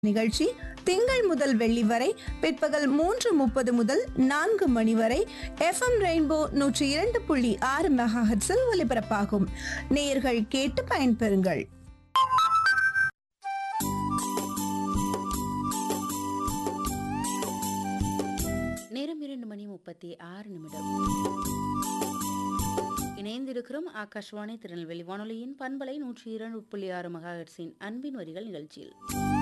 நிகழ்ச்சி திங்கள் முதல் வெள்ளி வரை பிற்பகல் மூன்று முப்பது முதல் நான்கு மணி வரை எஃப்எம் ரெயின்போ நூற்றி இரண்டு புள்ளி ஆறு மெகாஹெட்ஸில் ஒலிபரப்பாகும் நேயர்கள் கேட்டு பயன்பெறுங்கள் நேரம் இரண்டு மணி முப்பத்தி ஆறு நிமிடம் இணைந்திருக்கிறோம் ஆகாஷ்வாணி திருநெல்வேலி வானொலியின் பண்பலை நூற்றி இரண்டு புள்ளி ஆறு மெகாஹெட்ஸின் அன்பின் வரிகள் நிகழ்ச்சியில்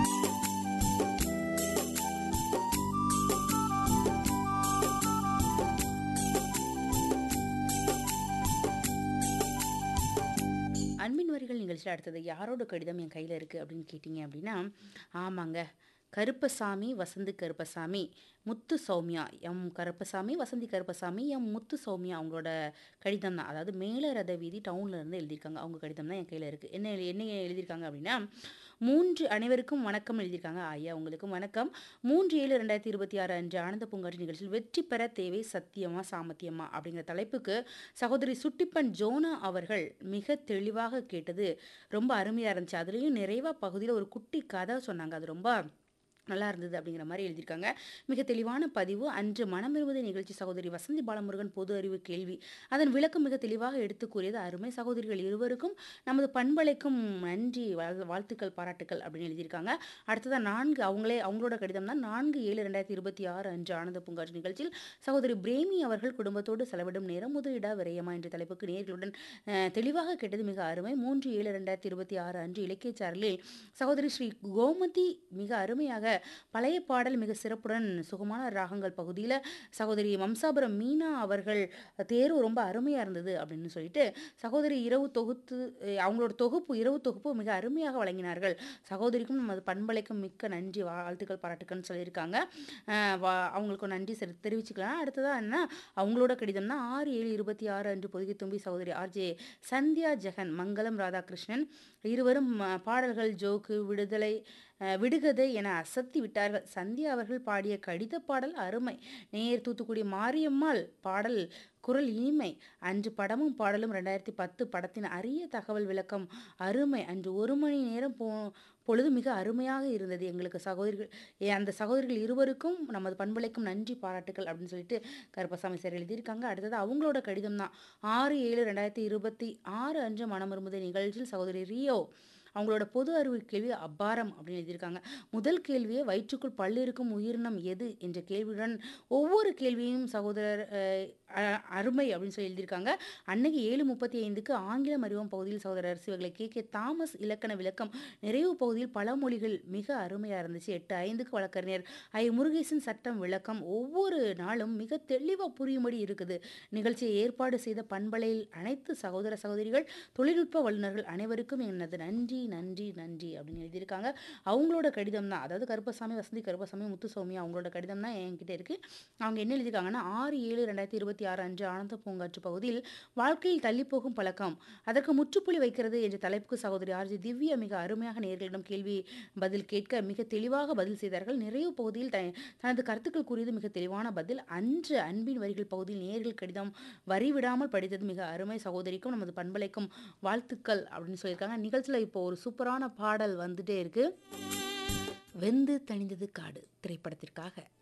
அன்பின் வரிகள் நிகழ்ச்சியில் அடுத்தது யாரோட கடிதம் என் கையில் இருக்குது அப்படின்னு கேட்டிங்க அப்படின்னா ஆமாங்க கருப்பசாமி வசந்தி கருப்பசாமி முத்து சௌமியா எம் கருப்பசாமி வசந்தி கருப்பசாமி எம் முத்து சௌமியா அவங்களோட கடிதம் தான் அதாவது மேல ரத வீதி டவுன்ல இருந்து எழுதியிருக்காங்க அவங்க கடிதம் தான் என் கையில் இருக்குது என்ன எழு- என்ன எழுதியிருக்காங்க அப்படின்னா மூன்று அனைவருக்கும் வணக்கம் எழுதியிருக்காங்க ஐயா உங்களுக்கும் வணக்கம் மூன்று ஏழு ரெண்டாயிரத்தி இருபத்தி ஆறு அன்று ஆனந்த பூங்காற்று நிகழ்ச்சியில் வெற்றி பெற தேவை சத்தியமா சாமத்தியமா அப்படிங்கிற தலைப்புக்கு சகோதரி சுட்டிப்பன் ஜோனா அவர்கள் மிக தெளிவாக கேட்டது ரொம்ப அருமையாக இருந்துச்சு அதுலேயும் நிறைவா பகுதியில் ஒரு குட்டி கதை சொன்னாங்க அது ரொம்ப நல்லா இருந்தது அப்படிங்கிற மாதிரி எழுதியிருக்காங்க மிக தெளிவான பதிவு அன்று மனமிரும்புதை நிகழ்ச்சி சகோதரி வசந்தி பாலமுருகன் பொது அறிவு கேள்வி அதன் விளக்கம் மிக தெளிவாக எடுத்து கூறியது அருமை சகோதரிகள் இருவருக்கும் நமது பண்பலைக்கும் நன்றி வாழ்- வாழ்த்துக்கள் பாராட்டுக்கள் அப்படின்னு எழுதியிருக்காங்க அடுத்ததான் நான்கு அவங்களே அவங்களோட கடிதம் தான் நான்கு ஏழு ரெண்டாயிரத்தி இருபத்தி ஆறு அன்று ஆனந்த பூங்காற்று நிகழ்ச்சியில் சகோதரி பிரேமி அவர்கள் குடும்பத்தோடு செலவிடும் நேரம் முதலிடா விரயமா என்ற தலைப்புக்கு நேர்களுடன் அஹ், தெளிவாக கேட்டது மிக அருமை மூன்று ஏழு ரெண்டாயிரத்தி இருபத்தி ஆறு அன்று இலக்கிய சாரலில் சகோதரி ஸ்ரீ கோமதி மிக அருமையாக பழைய பாடல் மிக சிறப்புடன் சுகமான ராகங்கள் பகுதியில் சகோதரி வம்சாபுரம் மீனா அவர்கள் தேர்வு ரொம்ப அருமையாக இருந்தது அப்படின்னு சொல்லிட்டு சகோதரி இரவு தொகுத்து அஹ், அவங்களோட தொகுப்பு இரவு தொகுப்பு மிக அருமையாக வழங்கினார்கள் சகோதரிக்கும் நமது பண்பலைக்கும் மிக்க நன்றி வாழ்த்துக்கள் பாராட்டுக்கள்னு சொல்லியிருக்காங்க அஹ், வா- அவங்களுக்கு நன்றி செரி தெரிவிச்சுக்கலாம் அடுத்ததாக என்ன அவங்களோட கடிதம் தான் ஆறு ஏழு இருபத்தி ஆறு அன்று பொதுகி தும்பி சகோதரி ஆர்ஜே சந்தியா ஜெகன் மங்களம் ராதாகிருஷ்ணன் இருவரும் அஹ், பாடல்கள் ஜோக்கு விடுதலை அஹ், விடுகதை என அசத்தி விட்டார்கள் சந்தியா அவர்கள் பாடிய கடித பாடல் அருமை நேர் தூத்துக்குடி மாரியம்மாள் பாடல் குரல் இனிமை அன்று படமும் பாடலும் ரெண்டாயிரத்தி பத்து படத்தின் அரிய தகவல் விளக்கம் அருமை அன்று ஒரு மணி நேரம் போ பொழுது மிக அருமையாக இருந்தது எங்களுக்கு சகோதரிகள் ஏ, அந்த சகோதரிகள் இருவருக்கும் நமது பண்பலைக்கும் நன்றி பாராட்டுகள் அப்படின்னு சொல்லிட்டு கருப்பசாமி சார் எழுதியிருக்காங்க அடுத்தது அவங்களோட கடிதம் தான் ஆறு ஏழு ரெண்டாயிரத்தி இருபத்தி ஆறு அன்று மனமருமுதை நிகழ்ச்சியில் சகோதரி ரியோ அவங்களோட பொது அறிவு கேள்வி அபாரம் அப்படின்னு எழுதியிருக்காங்க முதல் கேள்வியை வயிற்றுக்குள் பல்லிருக்கும் உயிரினம் எது என்ற கேள்வியுடன் ஒவ்வொரு கேள்வியும் சகோதரர் அஹ், அ- அருமை அப்படின்னு சொல்லி எழுதியிருக்காங்க அன்னைக்கு ஏழு முப்பத்தி ஐந்துக்கு ஆங்கிலம் அறிவோம் பகுதியில் சகோதரர் சிவகளை கே கே தாமஸ் இலக்கண விளக்கம் நிறைவு பகுதியில் பல மொழிகள் மிக அருமையாக இருந்துச்சு எட்டு ஐந்துக்கு வழக்கறிஞர் ஐ முருகேசன் சட்டம் விளக்கம் ஒவ்வொரு நாளும் மிக தெளிவாக புரியும்படி இருக்குது நிகழ்ச்சியை ஏற்பாடு செய்த பண்பலையில் அனைத்து சகோதர சகோதரிகள் தொழில்நுட்ப வல்லுநர்கள் அனைவருக்கும் எனது நன்றி நன்றி நன்றி அப்படின்னு எழுதியிருக்காங்க அவங்களோட கடிதம் தான் அதாவது கருப்பசாமி வசந்தி கருப்பசாமி முத்துசாமி அவங்களோட கடிதம் தான் என்கிட்ட இருக்கு அவங்க என்ன எழுதியிருக்காங்கன்னா ஆறு ஏழு ரெண்டாயிரத்தி இருபத்தி ஆறு அன்று ஆனந்த பூங்காற்று பகுதியில் வாழ்க்கையில் தள்ளி போகும் பழக்கம் அதற்கு முற்றுப்புள்ளி வைக்கிறது என்ற தலைப்புக்கு சகோதரி ஆர்ஜி திவ்யா மிக அருமையாக நேர்களிடம் கேள்வி பதில் கேட்க மிக தெளிவாக பதில் செய்தார்கள் நிறைவு பகுதியில் த- தனது கருத்துக்கள் கூறியது மிக தெளிவான பதில் அன்று அன்பின் வரிகள் பகுதியில் நேர்கள் கடிதம் வரி விடாமல் படித்தது மிக அருமை சகோதரிக்கும் நமது பண்பலைக்கும் வாழ்த்துக்கள் அப்படின்னு சொல்லியிருக்காங்க நிகழ்ச்சியில் இப்போ ஒரு சூப்பரான பாடல் வந்துட்டே இருக்கு வெந்து தணிந்தது காடு திரைப்படத்திற்காக